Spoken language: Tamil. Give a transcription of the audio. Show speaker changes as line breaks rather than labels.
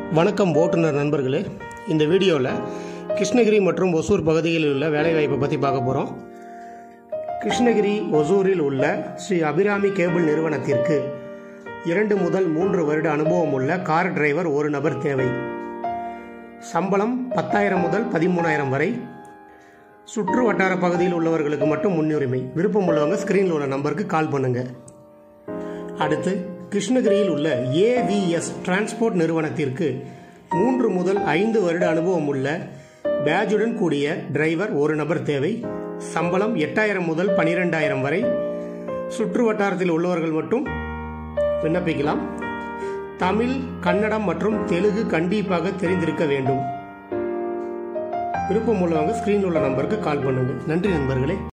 வணக்கம் ஓட்டுநர் நண்பர்களே இந்த வீடியோவில் கிருஷ்ணகிரி மற்றும் ஒசூர் பகுதியில் உள்ள வேலைவாய்ப்பை பற்றி பார்க்க போகிறோம் கிருஷ்ணகிரி ஒசூரில் உள்ள ஸ்ரீ அபிராமி கேபிள் நிறுவனத்திற்கு இரண்டு முதல் மூன்று வருட அனுபவம் உள்ள கார் டிரைவர் ஒரு நபர் தேவை சம்பளம் பத்தாயிரம் முதல் பதிமூணாயிரம் வரை சுற்று வட்டார பகுதியில் உள்ளவர்களுக்கு மட்டும் முன்னுரிமை விருப்பம் உள்ளவங்க ஸ்க்ரீனில் உள்ள நம்பருக்கு கால் பண்ணுங்கள் அடுத்து கிருஷ்ணகிரியில் உள்ள ஏவிஎஸ் டிரான்ஸ்போர்ட் நிறுவனத்திற்கு மூன்று முதல் ஐந்து வருட அனுபவம் உள்ள பேஜுடன் கூடிய டிரைவர் ஒரு நபர் தேவை சம்பளம் எட்டாயிரம் முதல் பனிரெண்டாயிரம் வரை சுற்று வட்டாரத்தில் உள்ளவர்கள் மட்டும் விண்ணப்பிக்கலாம் தமிழ் கன்னடம் மற்றும் தெலுங்கு கண்டிப்பாக தெரிந்திருக்க வேண்டும் விருப்பம் உள்ளவங்க ஸ்க்ரீனில் உள்ள நம்பருக்கு கால் பண்ணுங்க நன்றி நண்பர்களே